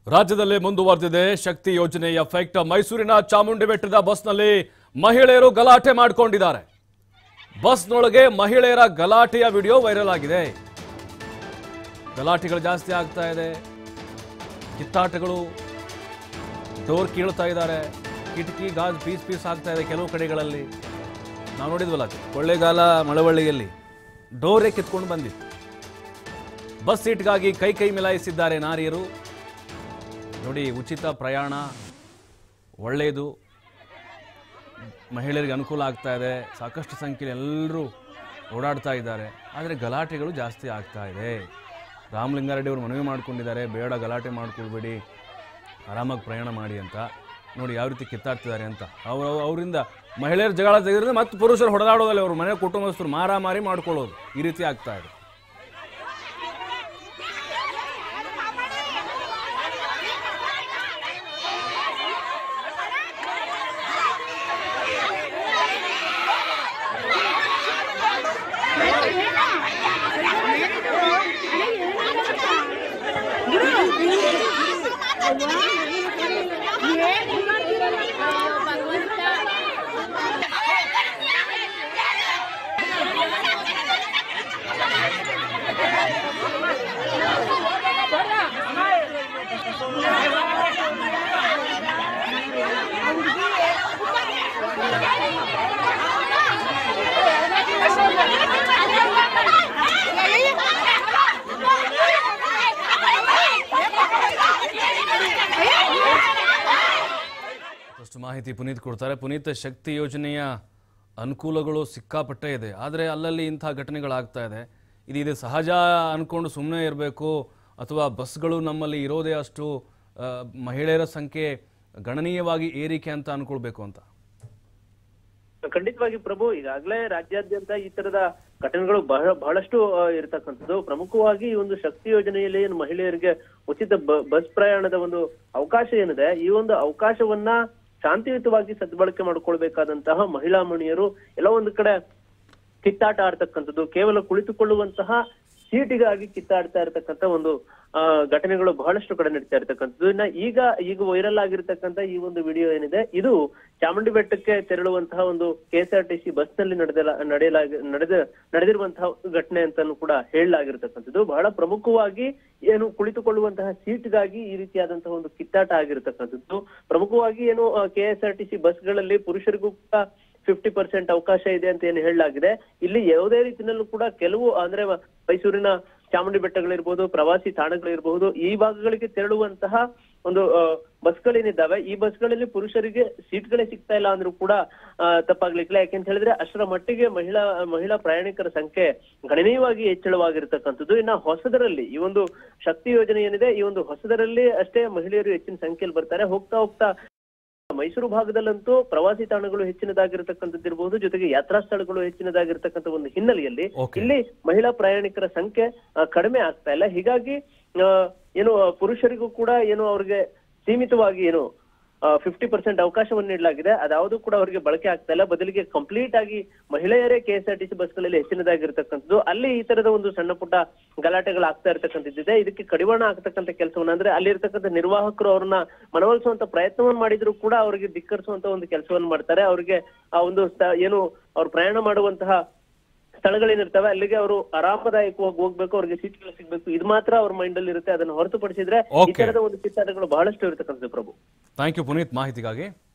ರಾಜ್ಯದಲ್ಲಿ ಮುಂದುವರೆದಿದೆ ಶಕ್ತಿ ಯೋಜನೆ ಎಫೆಕ್ಟ್ ಮೈಸೂರಿನ ಚಾಮುಂಡಿ ಬೆಟ್ಟದ ಬಸ್ನಲ್ಲಿ ಮಹಿಳೆಯರು ಗಲಾಟೆ ಮಾಡಿಕೊಂಡಿದ್ದಾರೆ ಬಸ್ನೊಳಗೆ ಮಹಿಳೆಯರ ಗಲಾಟೆಯ ವಿಡಿಯೋ ವೈರಲ್ ಆಗಿದೆ ಗಲಾಟೆಗಳು ಜಾಸ್ತಿ ಆಗ್ತಾ ಇದೆ ಕಿತ್ತಾಟಗಳು ಡೋರ್ ಕೀಳ್ತಾ ಇದ್ದಾರೆ ಕಿಟಕಿ ಗಾಜ್ ಪೀಸ್ ಪೀಸ್ ಆಗ್ತಾ ಇದೆ ಕೆಲವು ಕಡೆಗಳಲ್ಲಿ ನಾವು ನೋಡಿದ್ವಲ್ಲ ಕೊಳ್ಳೇಗಾಲ ಮಳವಳ್ಳಿಯಲ್ಲಿ ಡೋರೇ ಕಿತ್ಕೊಂಡು ಬಂದಿತ್ತು ಬಸ್ ಸೀಟ್ಗಾಗಿ ಕೈ ಕೈ ಮಿಲಾಯಿಸಿದ್ದಾರೆ ನಾರಿಯರು ನೋಡಿ ಉಚಿತ ಪ್ರಯಾಣ ಒಳ್ಳೆಯದು ಮಹಿಳೆಯರಿಗೆ ಅನುಕೂಲ ಆಗ್ತಾ ಇದೆ ಸಾಕಷ್ಟು ಸಂಖ್ಯೆಯಲ್ಲಿ ಎಲ್ಲರೂ ಓಡಾಡ್ತಾ ಇದ್ದಾರೆ ಆದರೆ ಗಲಾಟೆಗಳು ಜಾಸ್ತಿ ಆಗ್ತಾ ಇದೆ ರಾಮಲಿಂಗಾರೆಡ್ಡಿ ಅವರು ಮನವಿ ಮಾಡ್ಕೊಂಡಿದ್ದಾರೆ ಬೇಡ ಗಲಾಟೆ ಮಾಡ್ಕೊಳ್ಬೇಡಿ ಆರಾಮಾಗಿ ಪ್ರಯಾಣ ಮಾಡಿ ಅಂತ ನೋಡಿ ಯಾವ ರೀತಿ ಕಿತ್ತಾಡ್ತಿದ್ದಾರೆ ಅಂತ ಅವರು ಅವರಿಂದ ಮಹಿಳೆಯರ ಜಗಳ ತೆಗೆದ್ರೆ ಮತ್ತೆ ಪುರುಷರು ಹೊಡೆದಾಡೋದಲ್ಲ ಅವರು ಮನೆ ಕುಟುಂಬಸ್ಥರು ಮಾರಾಮಾರಿ ಮಾಡ್ಕೊಳ್ಳೋದು ಈ ರೀತಿ ಆಗ್ತಾ ಇದೆ ಅಷ್ಟು ಮಾಹಿತಿ ಪುನೀತ್ ಕೊಡ್ತಾರೆ ಪುನೀತ್ ಶಕ್ತಿ ಯೋಜನೆಯ ಅನುಕೂಲಗಳು ಸಿಕ್ಕಾಪಟ್ಟೆ ಇದೆ ಆದರೆ ಅಲ್ಲಲ್ಲಿ ಇಂಥ ಘಟನೆಗಳಾಗ್ತಾ ಇದೆ ಇದು ಇದು ಸಹಜ ಅಂದ್ಕೊಂಡು ಸುಮ್ಮನೆ ಇರಬೇಕು ಅಥವಾ ಬಸ್ಗಳು ನಮ್ಮಲ್ಲಿ ಇರೋದೇ ಅಷ್ಟು ಆ, ಮಹಿಳೆಯರ ಸಂಖ್ಯೆ ಗಣನೀಯವಾಗಿ ಏರಿಕೆ ಅಂತ ಅನ್ಕೊಳ್ಬೇಕು ಅಂತ ಖಂಡಿತವಾಗಿ ಪ್ರಭು ಈಗಾಗಲೇ ರಾಜ್ಯಾದ್ಯಂತ ಈ ತರದ ಘಟನೆಗಳು ಬಹಳ ಬಹಳಷ್ಟು ಆ, ಇರತಕ್ಕಂಥದ್ದು ಪ್ರಮುಖವಾಗಿ ಈ ಒಂದು ಶಕ್ತಿ ಯೋಜನೆಯಲ್ಲಿ ಏನು ಮಹಿಳೆಯರಿಗೆ ಉಚಿತ ಬ- ಬಸ್ ಪ್ರಯಾಣದ ಒಂದು ಅವಕಾಶ ಏನಿದೆ ಈ ಒಂದು ಅವಕಾಶವನ್ನ ಶಾಂತಿಯುತವಾಗಿ ಸದ್ಬಳಕೆ ಮಾಡ್ಕೊಳ್ಬೇಕಾದಂತಹ ಮಹಿಳಾ ಮಣಿಯರು ಎಲ್ಲ ಒಂದು ಕಡೆ ಕಿತ್ತಾಟ ಆಡ್ತಕ್ಕಂಥದ್ದು ಕೇವಲ ಕುಳಿತುಕೊಳ್ಳುವಂತಹ ಸೀಟಿಗಾಗಿ ಕಿತ್ತಾಡ್ತಾ ಇರತಕ್ಕಂತ ಒಂದು ಆ ಘಟನೆಗಳು ಬಹಳಷ್ಟು ಕಡೆ ನಡೀತಾ ಇರತಕ್ಕಂಥದ್ದು ಇನ್ನ ಈಗ ಈಗ ವೈರಲ್ ಆಗಿರ್ತಕ್ಕಂಥ ಈ ಒಂದು ವಿಡಿಯೋ ಏನಿದೆ ಇದು ಚಾಮುಂಡಿ ಬೆಟ್ಟಕ್ಕೆ ತೆರಳುವಂತಹ ಒಂದು ಕೆಎಸ್ಆರ್ಟಿಸಿ ಬಸ್ ನಲ್ಲಿ ನಡೆದಲ ನಡೆಯಲಾಗಿ ನಡೆದ ನಡೆದಿರುವಂತಹ ಘಟನೆ ಅಂತಾನು ಕೂಡ ಹೇಳಲಾಗಿರ್ತಕ್ಕಂಥದ್ದು ಬಹಳ ಪ್ರಮುಖವಾಗಿ ಏನು ಕುಳಿತುಕೊಳ್ಳುವಂತಹ ಸೀಟ್ಗಾಗಿ ಈ ರೀತಿಯಾದಂತಹ ಒಂದು ಕಿತ್ತಾಟ ಆಗಿರ್ತಕ್ಕಂಥದ್ದು ಪ್ರಮುಖವಾಗಿ ಏನು ಕೆಎಸ್ಆರ್ಟಿಸಿ ಬಸ್ಗಳಲ್ಲಿ ಪುರುಷರಿಗೂ ಕೂಡ ಫಿಫ್ಟಿ ಪರ್ಸೆಂಟ್ ಅವಕಾಶ ಇದೆ ಅಂತ ಏನು ಹೇಳಲಾಗಿದೆ ಇಲ್ಲಿ ಯಾವುದೇ ರೀತಿಯಲ್ಲೂ ಕೂಡ ಕೆಲವು ಅಂದ್ರೆ ಮೈಸೂರಿನ ಚಾಮುಂಡಿ ಬೆಟ್ಟಗಳಿರ್ಬೋದು ಪ್ರವಾಸಿ ತಾಣಗಳಿರ್ಬಹುದು ಈ ಭಾಗಗಳಿಗೆ ತೆರಳುವಂತಹ ಒಂದು ಆ, ಬಸ್ಗಳೇನಿದ್ದಾವೆ ಈ ಬಸ್ಗಳಲ್ಲಿ ಪುರುಷರಿಗೆ ಸೀಟ್ಗಳೇ ಸಿಗ್ತಾ ಇಲ್ಲ ಅಂದ್ರೂ ಕೂಡ ಆ, ತಪ್ಪಾಗ್ಲಿಕ್ಕಿಲ್ಲ ಯಾಕೆಂತ ಹೇಳಿದ್ರೆ ಅಷ್ಟರ ಮಟ್ಟಿಗೆ ಮಹಿಳಾ ಮಹಿಳಾ ಪ್ರಯಾಣಿಕರ ಸಂಖ್ಯೆ ಗಣನೀಯವಾಗಿ ಹೆಚ್ಚಳವಾಗಿರ್ತಕ್ಕಂಥದ್ದು ಇನ್ನ ಹೊಸದರಲ್ಲಿ ಈ ಒಂದು ಶಕ್ತಿ ಯೋಜನೆ ಏನಿದೆ ಈ ಒಂದು ಹೊಸದರಲ್ಲಿ ಅಷ್ಟೇ ಮಹಿಳೆಯರು ಹೆಚ್ಚಿನ ಸಂಖ್ಯೆಯಲ್ಲಿ ಬರ್ತಾರೆ ಹೋಗ್ತಾ ಹೋಗ್ತಾ ಮೈಸೂರು ಭಾಗದಲ್ಲಂತೂ ಪ್ರವಾಸಿ ತಾಣಗಳು ಹೆಚ್ಚಿನದಾಗಿರ್ತಕ್ಕಂಥದ್ದಿರಬಹುದು ಜೊತೆಗೆ ಯಾತ್ರಾ ಸ್ಥಳಗಳು ಹೆಚ್ಚಿನದಾಗಿರ್ತಕ್ಕಂಥ ಒಂದು ಹಿನ್ನೆಲೆಯಲ್ಲಿ Okay. ಇಲ್ಲಿ ಮಹಿಳಾ ಪ್ರಯಾಣಿಕರ ಸಂಖ್ಯೆ ಆ, ಕಡಿಮೆ ಆಗ್ತಾ ಇಲ್ಲ ಹೀಗಾಗಿ ಆ, ಏನು ಆ, ಪುರುಷರಿಗೂ ಕೂಡ ಏನು ಅವ್ರಿಗೆ ಸೀಮಿತವಾಗಿ ಏನು ಫಿಫ್ಟಿ ಪರ್ಸೆಂಟ್ ಅವಕಾಶವನ್ನು ನೀಡಲಾಗಿದೆ ಅದ್ಯಾವುದು ಕೂಡ ಅವರಿಗೆ ಬಳಕೆ ಆಗ್ತಾ ಇಲ್ಲ ಬದಲಿಗೆ ಕಂಪ್ಲೀಟ್ ಆಗಿ ಮಹಿಳೆಯರೇ ಕೆಎಸ್ಆರ್ಟಿಸಿ ಬಸ್ಗಳಲ್ಲಿ ಹೆಚ್ಚಿನದಾಗಿರ್ತಕ್ಕಂಥದ್ದು ಅಲ್ಲಿ ಈ ತರದ ಒಂದು ಸಣ್ಣ ಪುಟ್ಟ ಗಲಾಟೆಗಳು ಆಗ್ತಾ ಇರ್ತಕ್ಕಂಥದ್ದಿದೆ ಇದಕ್ಕೆ ಕಡಿವಾಣ ಆಗ್ತಕ್ಕಂಥ ಕೆಲಸವನ್ನ ಅಂದ್ರೆ ಅಲ್ಲಿ ಇರ್ತಕ್ಕಂಥ ನಿರ್ವಾಹಕರು ಅವ್ರನ್ನ ಮನವೊಲಿಸುವಂತ ಪ್ರಯತ್ನವನ್ನು ಮಾಡಿದ್ರು ಕೂಡ ಅವರಿಗೆ ಧಿಕ್ಕರಿಸುವಂತ ಒಂದು ಕೆಲಸವನ್ನು ಮಾಡ್ತಾರೆ ಅವರಿಗೆ ಆ ಒಂದು ಸ್ಥ- ಏನು ಅವ್ರು ಪ್ರಯಾಣ ಮಾಡುವಂತಹ ಸ್ಥಳಗಳೇನಿರ್ತವೆ ಅಲ್ಲಿಗೆ ಅವರು ಆರಾಮದಾಯಕವಾಗಿ ಹೋಗ್ಬೇಕು ಅವ್ರಿಗೆ ಸೀಟ್ಗಳು ಸಿಗ್ಬೇಕು ಇದು ಮಾತ್ರ ಅವ್ರ ಮೈಂಡ್ ಅಲ್ಲಿ ಇರುತ್ತೆ ಅದನ್ನು ಹೊರತುಪಡಿಸಿದ್ರೆ ಈ Okay. ತರದ ಒಂದು ಕಿತ್ತಾಟಗಳು ಬಹಳಷ್ಟು ಇರತಕ್ಕಂಥದ್ದು ಪ್ರಭು ಥ್ಯಾಂಕ್ ಯು ಪುನೀತ್ ಮಾಹಿತಿಗಾಗಿ